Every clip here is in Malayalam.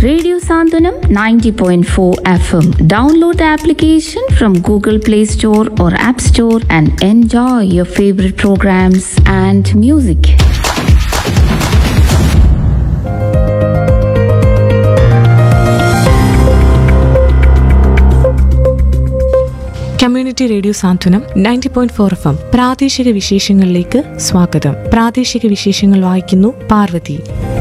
Radio Sandhanam 90.4 FM. Download the application from Google Play Store or App Store and enjoy your favorite programs and music. Community radio Santhwanam ninety point four F M പ്രാദേശിക വിശേഷങ്ങളിലേക്ക് സ്വാഗതം പ്രാദേശിക വിശേഷങ്ങൾ വായിക്കുന്നു പാർവതി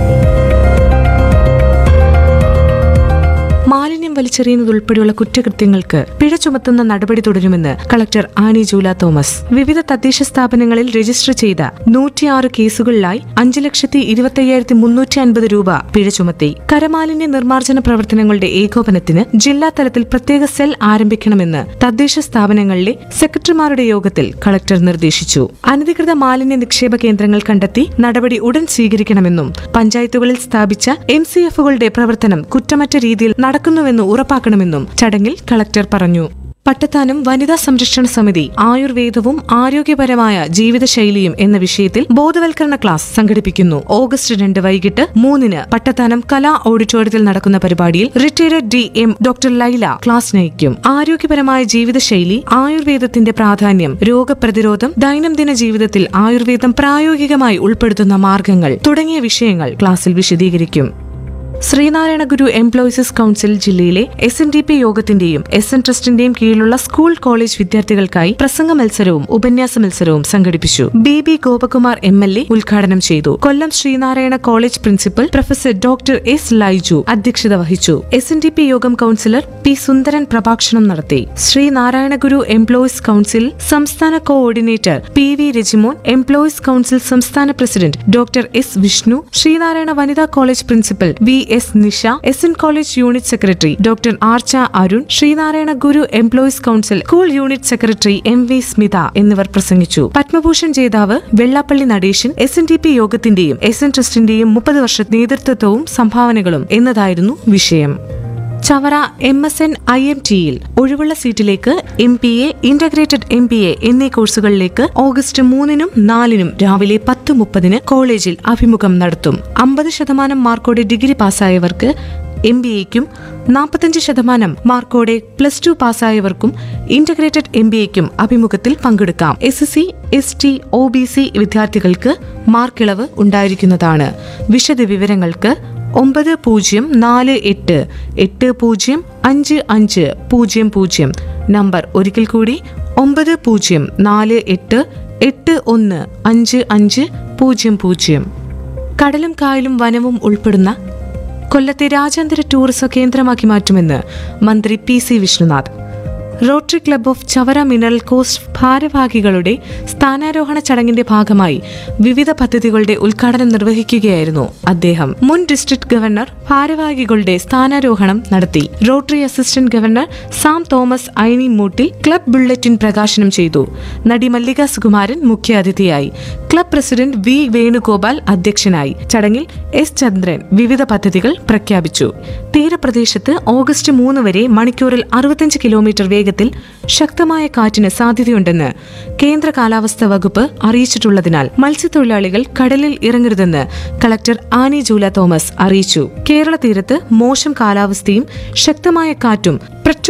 മാലിന്യം വലിച്ചെറിയുന്നതുൾപ്പെടെയുള്ള കുറ്റകൃത്യങ്ങൾക്ക് പിഴ ചുമത്തുന്ന നടപടി തുടരുമെന്ന് കളക്ടർ ആനി ജൂല തോമസ് വിവിധ തദ്ദേശ സ്ഥാപനങ്ങളിൽ രജിസ്റ്റർ ചെയ്ത നൂറ്റിയാറ് കേസുകളിലായി അഞ്ച് ലക്ഷത്തി ഇരുപത്തയ്യായിരത്തി മുന്നൂറ്റി അൻപത് രൂപ പിഴ ചുമത്തി കരമാലിന്യ നിർമ്മാർജ്ജന പ്രവർത്തനങ്ങളുടെ ഏകോപനത്തിന് ജില്ലാ തലത്തിൽ പ്രത്യേക സെൽ ആരംഭിക്കണമെന്ന് തദ്ദേശ സ്ഥാപനങ്ങളിലെ സെക്രട്ടറിമാരുടെ യോഗത്തിൽ കളക്ടർ നിർദ്ദേശിച്ചു അനധികൃത മാലിന്യ നിക്ഷേപ കേന്ദ്രങ്ങൾ കണ്ടെത്തി നടപടി ഉടൻ സ്വീകരിക്കണമെന്നും പഞ്ചായത്തുകളിൽ സ്ഥാപിച്ച എം സി എഫുകളുടെ പ്രവർത്തനം കുറ്റമറ്റ രീതിയിൽ നടക്കുന്നുവെന്ന് ഉറപ്പാക്കണമെന്നും ചടങ്ങിൽ കളക്ടർ പറഞ്ഞു പട്ടത്താനം വനിതാ സംരക്ഷണ സമിതി ആയുർവേദവും ആരോഗ്യപരമായ ജീവിതശൈലിയും എന്ന വിഷയത്തിൽ ബോധവൽക്കരണ ക്ലാസ് സംഘടിപ്പിക്കുന്നു ഓഗസ്റ്റ് രണ്ട് വൈകിട്ട് മൂന്നിന് പട്ടത്താനം കലാ ഓഡിറ്റോറിയത്തിൽ നടക്കുന്ന പരിപാടിയിൽ retired D M doctor Laila class നയിക്കും ആരോഗ്യപരമായ ജീവിതശൈലി ആയുർവേദത്തിന്റെ പ്രാധാന്യം രോഗപ്രതിരോധം ദൈനംദിന ജീവിതത്തിൽ ആയുർവേദം പ്രായോഗികമായി ഉൾപ്പെടുത്തുന്ന മാർഗങ്ങൾ തുടങ്ങിയ വിഷയങ്ങൾ ക്ലാസ്സിൽ വിശദീകരിക്കും ശ്രീനാരായണ ഗുരു എംപ്ലോയീസസ് കൌൺസിൽ ജില്ലയിലെ എസ് എൻ ഡി പി യോഗത്തിന്റെയും എസ് എൻ ട്രസ്റ്റിന്റെയും കീഴിലുള്ള സ്കൂൾ കോളേജ് വിദ്യാർത്ഥികൾക്കായി പ്രസംഗ മത്സരവും ഉപന്യാസ മത്സരവും സംഘടിപ്പിച്ചു B B Gopakumar M L A ഉദ്ഘാടനം ചെയ്തു Kollam Sreenarayana college principal professor doctor S Laiju അധ്യക്ഷത വഹിച്ചു S N D P Yogam councillor P Sundaran പ്രഭാഷണം നടത്തി ശ്രീനാരായണ ഗുരു എംപ്ലോയീസ് കൌൺസിൽ സംസ്ഥാന coordinator P V Rajimon employees council സംസ്ഥാന president doctor S Vishnu Sreenarayana Vanitha college principal V S Nisha S N college unit secretary doctor Archa Arun Sreenarayana Guru employees council school unit secretary M V Smitha എന്നിവർ പ്രസംഗിച്ചു പത്മഭൂഷൺ ജേതാവ് Vellappally Natesan S N D P യോഗത്തിന്റെയും എസ് എൻ ട്രസ്റ്റിന്റെയും മുപ്പത് വർഷ നേതൃത്വവും സംഭാവനകളും എന്നതായിരുന്നു വിഷയം Chavara M S N I M ടിയിൽ ഒഴിവുള്ള സീറ്റിലേക്ക് M P A integrated M P A എന്നീ കോഴ്സുകളിലേക്ക് ഓഗസ്റ്റ് മൂന്നിനും നാലിനും രാവിലെ പത്ത് മുപ്പതിന് കോളേജിൽ അഭിമുഖം നടത്തും അമ്പത് ശതമാനം മാർക്കോടെ ഡിഗ്രി പാസ്സായവർക്ക് എം ബി എക്കും നാൽപ്പത്തഞ്ച് ശതമാനം മാർക്കോടെ പ്ലസ് ടു പാസ്സായവർക്കും ഇന്റഗ്രേറ്റഡ് എം ബി എക്കും അഭിമുഖത്തിൽ പങ്കെടുക്കാം S S C S T O B C വിദ്യാർത്ഥികൾക്ക് മാർക്കിളവ് ഉണ്ടായിരിക്കുന്നതാണ് വിശദവിവരങ്ങൾക്ക് ഒമ്പത് പൂജ്യം നാല് എട്ട് എട്ട് പൂജ്യം അഞ്ച് അഞ്ച് പൂജ്യം പൂജ്യം നമ്പർ ഒരിക്കൽ കൂടി ഒമ്പത് പൂജ്യം നാല് എട്ട് എട്ട് ഒന്ന് അഞ്ച് അഞ്ച് പൂജ്യം പൂജ്യം കടലും കായലും വനവും ഉൾപ്പെടുന്ന കൊല്ലത്തെ രാജ്യാന്തര ടൂറിസം കേന്ദ്രമാക്കി മാറ്റുമെന്ന് മന്ത്രി P C Vishnunath rotary club of Chavara mineral coast ഭാരവാഹികളുടെ സ്ഥാനാരോഹണ ചടങ്ങിന്റെ ഭാഗമായി വിവിധ പദ്ധതികളുടെ ഉദ്ഘാടനം നിർവഹിക്കുകയായിരുന്നു അദ്ദേഹം മുൻ ഡിസ്ട്രിക്ട് ഗവർണർ ഭാരവാഹികളുടെ സ്ഥാനാരോഹണം നടത്തി rotary assistant governor Sam Thomas Aini Moottil club bulletin പ്രകാശനം ചെയ്തു നടി മല്ലിക സുകുമാരൻ മുഖ്യാതിഥിയായി ക്ലബ് പ്രസിഡന്റ് വി വേണുഗോപാൽ അധ്യക്ഷനായി ചടങ്ങിൽ എസ് ചന്ദ്രൻ വിവിധ പദ്ധതികൾ പ്രഖ്യാപിച്ചു തീരപ്രദേശത്ത് ഓഗസ്റ്റ് മൂന്ന് വരെ മണിക്കൂറിൽ അറുപത്തഞ്ച് കിലോമീറ്റർ വേഗത്തിൽ ശക്തമായ കാറ്റിന് സാധ്യതയുണ്ടെന്ന് കേന്ദ്ര കാലാവസ്ഥാ വകുപ്പ് അറിയിച്ചിട്ടുള്ളതിനാൽ മത്സ്യത്തൊഴിലാളികൾ കടലിൽ ഇറങ്ങരുതെന്ന് കളക്ടർ ആനി ജൂല തോമസ് അറിയിച്ചു കേരള തീരത്ത് മോശം കാലാവസ്ഥയും ശക്തമായ കാറ്റും